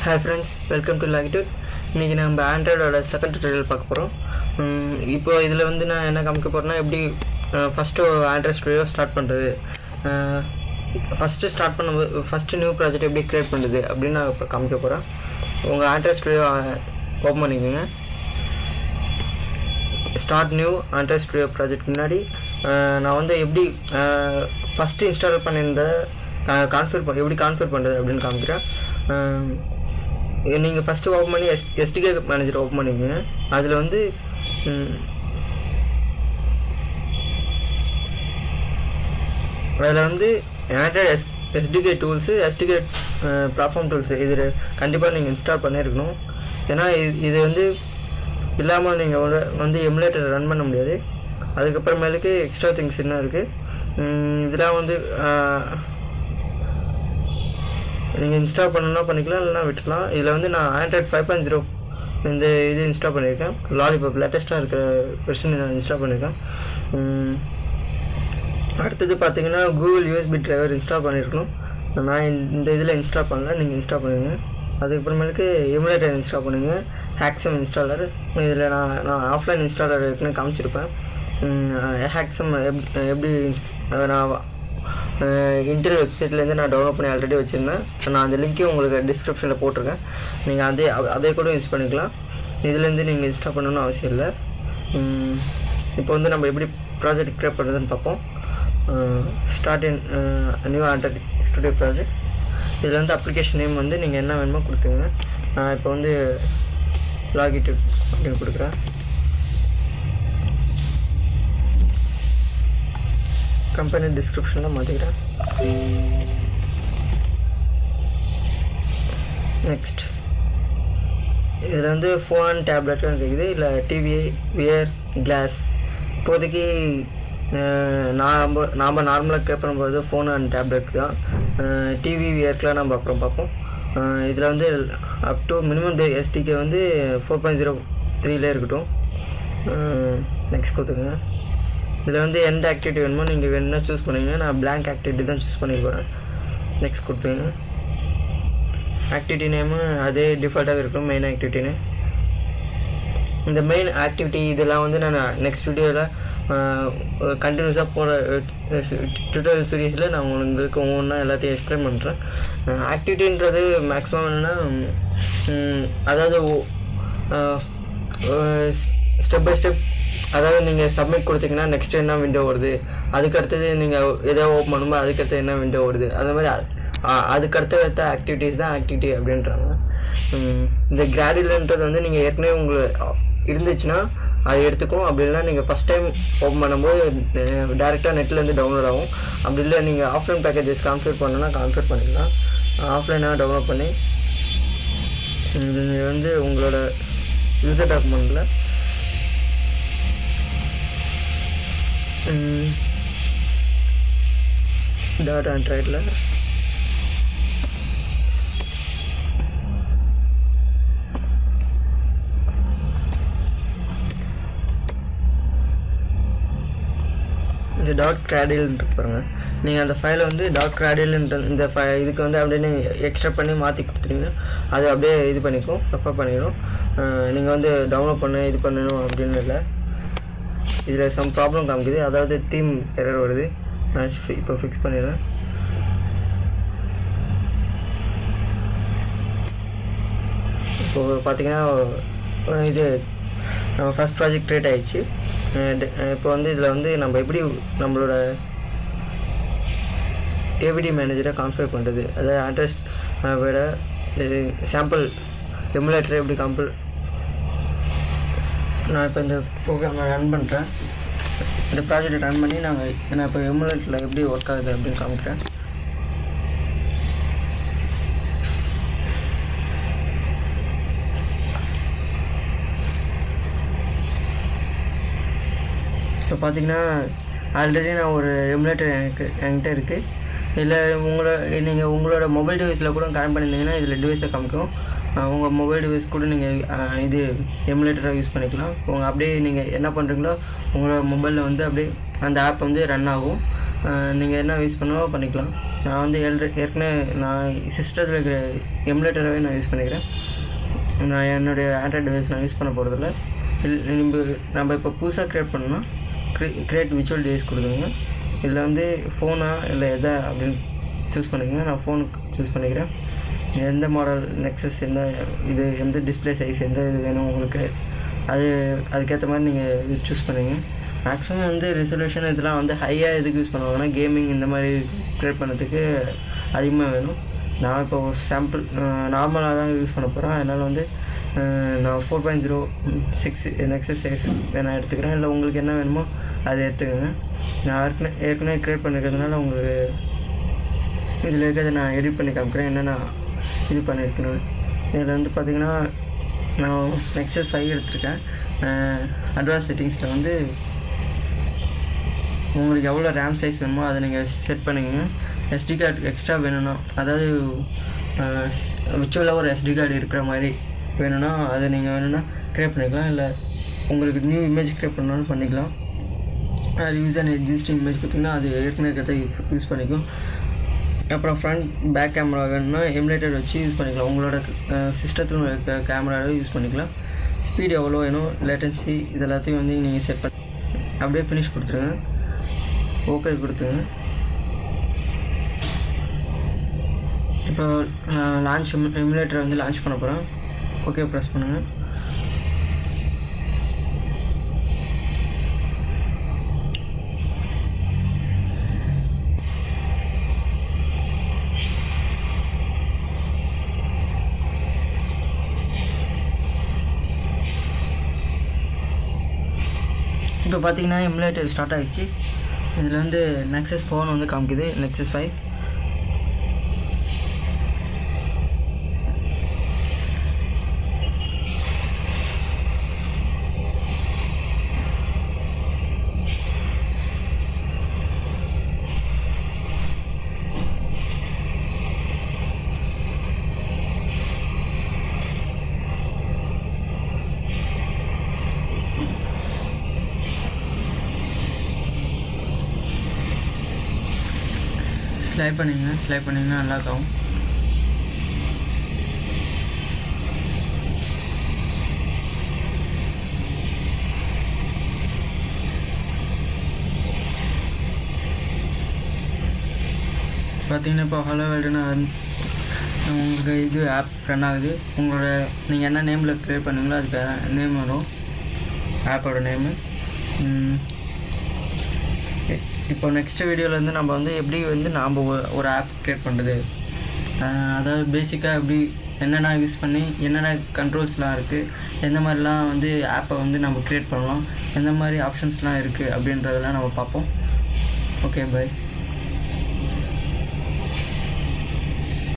hi friends welcome to latitude இன்றைக்கி நம்ம ஆண்ட்ராய்டோட second tutorial பார்க்க போகிறோம் இப்போ இதில் வந்து நான் என்ன காமிக்க போகிறேன்னா எப்படி ஃபஸ்ட்டு ஆண்ட்ராய்ட் ஸ்டுடியோ ஸ்டார்ட் பண்ணுறது ஃபஸ்ட்டு ஸ்டார்ட் பண்ணும்போது ஃபஸ்ட்டு நியூ ப்ராஜெக்ட் எப்படி க்ரியேட் பண்ணுறது அப்படின்னு நான் இப்போ காமிக்க போகிறேன் உங்கள் ஆண்ட்ராய்ட் ஸ்டுடியோ ஓப்பன் பண்ணிக்கோங்க start new Android studio project முன்னாடி அஹ், நான் வந்து எப்படி ஃபஸ்ட்டு இன்ஸ்டால் பண்ணியிருந்த கான்ஃபிகர் பண்ண எப்படி கான்ஃபிகர் பண்ணுறது அப்படின்னு காமிக்கிறேன் நீங்கள் ஃபஸ்ட்டு ஓப்பன் பண்ணி எஸ் எஸ்டிகே மேனேஜர் ஓப்பன் பண்ணிக்கோங்க அதில் வந்து ம், அதில் வந்து Android S SDK tools SDK platform tools இது கண்டிப்பாக நீங்கள் இன்ஸ்டால் பண்ணியிருக்கணும் ஏன்னா இது இது வந்து இல்லாமல் நீங்கள் ஒரு வந்து எமுலேட்டர் ரன் பண்ண முடியாது அதுக்கப்புறமேலுக்கு எக்ஸ்ட்ரா திங்ஸ் என்ன இருக்குது இதெல்லாம் வந்து நீங்கள் இன்ஸ்டால் பண்ணணும்னா பண்ணிக்கலாம் இல்லைனா விட்டுக்கலாம் இதில் வந்து நான் ஆண்ட்ராய்ட் ஃபைவ் பாயிண்ட் ஜீரோ இந்த இது இன்ஸ்டால் பண்ணியிருக்கேன் லாலிபாப் லேட்டஸ்ட்டாக இருக்கிற வெர்ஷன் நான் இன்ஸ்டால் பண்ணியிருக்கேன் உம், அடுத்தது பார்த்தீங்கன்னா கூகுள் யூஎஸ்பி டிரைவர் இன்ஸ்டால் பண்ணியிருக்கணும் நான் இந்த- இந்த இதில் இன்ஸ்டால் பண்ணல நீங்கள் இன்ஸ்டால் பண்ணுங்க அதுக்கப்புறமேலுக்கு எமுலேட்டர் இன்ஸ்டால் பண்ணுங்க ஹேக்ஸம் இன்ஸ்டாலர் இதில் நான் நான் ஆஃப்லைன் இன்ஸ்டாலர் ஏற்கனவே காமிச்சிருப்பேன் ஹேக்ஸம் எப்படி எப்படி inst- அஹ் நான் இன்டர் வெப்சைட்லேருந்து நான் டவுன்லோட் பண்ணி ஆல்ரெடி வச்சுருந்தேன் நான் அந்த லிங்க்கையும் உங்களுக்கு டிஸ்கிரிப்ஷனில் போட்டிருக்கேன் நீங்கள் அதே அ- அதே கூட யூஸ் பண்ணிக்கலாம் இதுலேருந்து நீங்கள் இன்ஸ்டால் பண்ணணும்னு அவசியம் இல்லை உம், இப்போ வந்து நம்ம எப்படி ப்ராஜெக்ட் க்ரியேட் பண்ணுறதுன்னு பார்ப்போம் start in new Android studio project இதில் வந்து அப்ளிகேஷன் நேம் வந்து நீங்கள் என்ன வேணுமோ கொடுத்துங்க நான் இப்போ வந்து லாகிட் அப்படின்னு கொடுக்குறேன் கம்பெனி டிஸ்கிரிப்ஷனில் மாற்றிக்கிறேன் நெக்ஸ்ட் இதில் வந்து ஃபோன் டேப்லெட்லாம் இருக்குது இல்லை டிவி வியர் கிளாஸ் இப்போதைக்கு அஹ், நாம் நாம் நார்மலாக கேர் பண்ணும்போது ஃபோன் அண்ட் டேப்லெட் தான் டிவி வியர்க்கெலாம் நம்ம அப்புறம் பார்ப்போம் இதில் வந்து அப் டு மினிமம் டே எஸ்டிகே வந்து ஃபோர் பாயிண்ட் ஜீரோ த்ரீலே இருக்கட்டும் நெக்ஸ்ட் கொடுத்துங்க இதில் வந்து எந்த ஆக்டிவிட்டி வேணுமோ நீங்கள் வேணும்னா சூஸ் பண்ணுவீங்க நான் blank ஆக்டிவிட்டி தான் சூஸ் பண்ணி போகிறேன் நெக்ஸ்ட் கொடுத்துங்க ஆக்டிவிட்டி நேமு அதே டிஃபால்ட்டாக இருக்கும் மெயின் ஆக்டிவிட்டின்னு இந்த மெயின் ஆக்டிவிட்டி இதெல்லாம் வந்து நான் நெக்ஸ்ட் வீடியோவில் கண்டினியூஸாக போகிற டுட்டோரியல் சீரீஸில் நான் உங்களுக்கு ஒவ்வொன்றா எல்லாத்தையும் எக்ஸ்பிளைன் பண்ணுறேன் ஆக்டிவிட்டின்றது மேக்ஸிமம் என்னென்னா அதாவது ஸ்டெப் பை ஸ்டெப் அதாவது நீங்கள் சப்மிட் கொடுத்தீங்கன்னா நெக்ஸ்ட் என்ன விண்டோ வருது அதுக்கு அடுத்தது நீங்கள் எதோ ஓப்பன் பண்ணும்போது அதுக்கு அடுத்து என்ன விண்டோ வருது அந்த மாதிரி அ- அ- அதுக்கு அடுத்த அடுத்த ஆக்டிவிட்டீஸ் தான் ஆக்டிவிட்டி அப்படின்றாங்க உம், இந்த கிராடிலன்றது வந்து நீங்கள் ஏற்கனவே உங்களுக்கு இருந்துச்சுன்னா அது எடுத்துக்கும் அப்படி இல்லைனா நீங்கள் ஃபஸ்ட் டைம் ஓப்பன் பண்ணும்போது டேரெக்டாக நெட்லேருந்து டவுன்லோட் ஆகும் அப்படி இல்லை நீங்கள் ஆஃப்லைன் பேக்கேஜஸ் கான்ஃபிகர் பண்ணணும்னா கான்ஃபிகர் பண்ணிக்கலாம் ஆஃப்லைனாக டவுன்லோட் பண்ணி இது வந்து உங்களோட யூசர் டாக்குமெண்ட்டில் டாட் ஆண்ட்ராய்டில் இந்த டாட் கிராடில்ன்ட்டு பாருங்க நீங்கள் அந்த ஃபைலை வந்து டாட் கிராடில்ன்ற இந்த ஃபை இதுக்கு வந்து அப்படியே நீங்கள் எக்ஸ்ட்ரா பண்ணி மாற்றி கொடுத்துட்டீங்கன்னா அது அப்படியே இது பண்ணிக்கும் ரெஃபர் பண்ணிடும் நீங்கள் வந்து டவுன்லோட் பண்ண இது பண்ணணும் அப்படின்னு இல்லை இதில் சம் ப்ராப்ளம் காமிக்குது அதாவது தீம் எரர் வருது நான் இப்போ ஃபிக்ஸ் பண்ணிடுறேன் இப்போ பார்த்தீங்கன்னா அஹ் இது நம்ம ஃபஸ்ட் ப்ராஜெக்ட் கிரியேட் ஆயிடுச்சு அஹ் ட- அஹ் இப்போ வந்து இதில் வந்து நம்ம எப்படி நம்மளோட ஏவிடி மேனேஜரை கான்ஃபிகர் பண்ணுறது அதாவது அட்ரஸ் விட இது சாம்பிள் எமுலேட்டரை எப்படி காம்பிள் நான் இப்போ இந்த ப்ரோக்ராமை ரன் பண்ணுறேன் இந்த ப்ராஜெக்டை ரன் பண்ணி நாங்கள் நான் இப்போ எமுலேட்டில் எப்படி ஒர்க் ஆகுது அப்படின்னு காமிக்கிறேன் இப்போ பார்த்தீங்கன்னா ஆல்ரெடி நான் ஒரு எமுலேட்டர் எனக்கு என்கிட்ட இருக்குது இதில் உங்களோட நீங்கள் உங்களோட மொபைல் டிவைஸில் கூட கனெக்ட் பண்ணியிருந்தீங்கன்னா இதில் டிவைஸை காமிக்கும் அஹ் உங்கள் மொபைல் டிவைஸ் கூட நீங்கள் இது எமுலேட்டராக யூஸ் பண்ணிக்கலாம் உங்கள் அப்படியே நீங்கள் என்ன பண்ணுறீங்களோ உங்களோட மொபைலில் வந்து அப்படியே அந்த ஆப் வந்து ரன் ஆகும் நீங்கள் என்ன யூஸ் பண்ணவோ பண்ணிக்கலாம் நான் வந்து ஏழு ஏற்கனவே நான் சிஸ்டத்தில் இருக்கிற எமுலேட்டராகவே நான் யூஸ் பண்ணிக்கிறேன் நான் என்னுடைய ஆண்ட்ராய்டு டிவைஸ் நான் யூஸ் பண்ண போகிறதில்ல நம்ம நம்ம இப்போ புதுசாக க்ரியேட் பண்ணோம்னா க்ரியேட் விச்சுவல் டிவைஸ் கொடுத்துங்க இதில் வந்து ஃபோனா இல்லை எதை அப்படின்னு சூஸ் பண்ணிக்கங்க நான் ஃபோன் சூஸ் பண்ணிக்கிறேன் எந்த மாடல் நெக்ஸஸ் எந்த இது எந்த டிஸ்பிளே சைஸ் எந்த இது வேணும் உங்களுக்கு அது அதுக்கேற்ற மாதிரி நீங்கள் சூஸ் பண்ணுங்க மேக்ஸிமம் வந்து ரெசல்யூஷன் இதெல்லாம் வந்து ஹையாக எதுக்கு யூஸ் பண்ணுவாங்கன்னா கேமிங் இந்த மாதிரி க்ரியேட் பண்ணுறதுக்கு அதிகமாக வேணும் நான் இப்போ சாம்பிள் நார்மலாக தான் யூஸ் பண்ண போகிறேன் அதனால் வந்து அஹ், நான் four point zero six Nexus size நான் எடுத்துக்கிறேன் இல்லை உங்களுக்கு என்ன வேணுமோ அதை எடுத்துக்கோங்க நான் ஏற்கனவே ஏற்கனவே க்ரியேட் பண்ணிருக்கிறதுனால உங்களுக்கு இதில் இருக்கிறத நான் எடிட் பண்ணி காமிக்கிறேன் என்னென்ன இது பண்ணியிருக்கணும் இதில் வந்து பார்த்தீங்கன்னா நான் நெக்ஸஸ் ஃபைவ் எடுத்திருக்கேன் அட்வான்ஸ் செட்டிங்ஸில் வந்து உங்களுக்கு எவ்வளோ ரேம் சைஸ் வேணுமோ அதை நீங்கள் செட் பண்ணிக்கோங்க எஸ்டி கார்டு எக்ஸ்ட்ரா வேணும்னா அதாவது விச்சுவலாக ஒரு எஸ்டி கார்டு இருக்கிற மாதிரி வேணும்னா அதை நீங்கள் வேணும்னா க்ரியேட் பண்ணிக்கலாம் இல்லை உங்களுக்கு நியூ இமேஜ் க்ரியேட் பண்ணாலும் பண்ணிக்கலாம் அது யூஸ் அண்ட் எக்ஸிஸ்டிங் இமேஜ் பார்த்தீங்கன்னா அது ஏற்கனவே இருக்கிறத யூஸ் பண்ணிக்கும் அப்புறம் ஃப்ரண்ட் பேக் கேமரா வேணும்னா எமுலேட்டர் வச்சு யூஸ் பண்ணிக்கலாம் உங்களோட சிஸ்டத்தில் இருக்க கேமராவே யூஸ் பண்ணிக்கலாம் ஸ்பீடு எவ்வளோ வேணும் லேட்டன்சி இது எல்லாத்தையும் வந்து நீங்கள் செட் பண்ணி அப்படியே ஃபினிஷ் கொடுத்துருங்க ஓகே கொடுத்துங்க இப்போ லான்ச் எமுலேட்டரை வந்து லான்ச் பண்ண போகிறேன் ஓகே ப்ரெஸ் பண்ணுங்கள் இப்போ பார்த்தீங்கன்னா எமுலேட்டர் ஸ்டார்ட் ஆகிடுச்சு இதில் வந்து நெக்ஸஸ் ஃபோன் வந்து காமிக்குது நெக்ஸஸ் ஃபைவ் ஸ்லைட் பண்ணிங்க ஸ்லைட் பண்ணிங்கன்னா நல்லா இருக்கும் பார்த்தீங்கன்னா இப்போ ஹலோ வேல்டுன்னு உங்களுக்கு இது ஆப் ரன் ஆகுது உங்களோட நீங்கள் என்ன நேமில் க்ரியேட் பண்ணுங்களோ அதுக்கு நேம் வரும் ஆப்போட நேமு இப்போ நெக்ஸ்ட் வீடியோவில் வந்து நம்ம வந்து எப்படி வந்து நாம் ஒரு ஆப் க்ரியேட் பண்ணுறது அதாவது பேசிக்காக எப்படி என்னென்ன யூஸ் பண்ணி என்னென்ன கண்ட்ரோல்ஸ்லாம் இருக்குது எந்த மாதிரிலாம் வந்து ஆப்பை வந்து நம்ம க்ரியேட் பண்ணலாம் எந்த மாதிரி ஆப்ஷன்ஸ்லாம் இருக்குது அப்படின்றதெல்லாம் நம்ம பார்ப்போம் ஓகே பை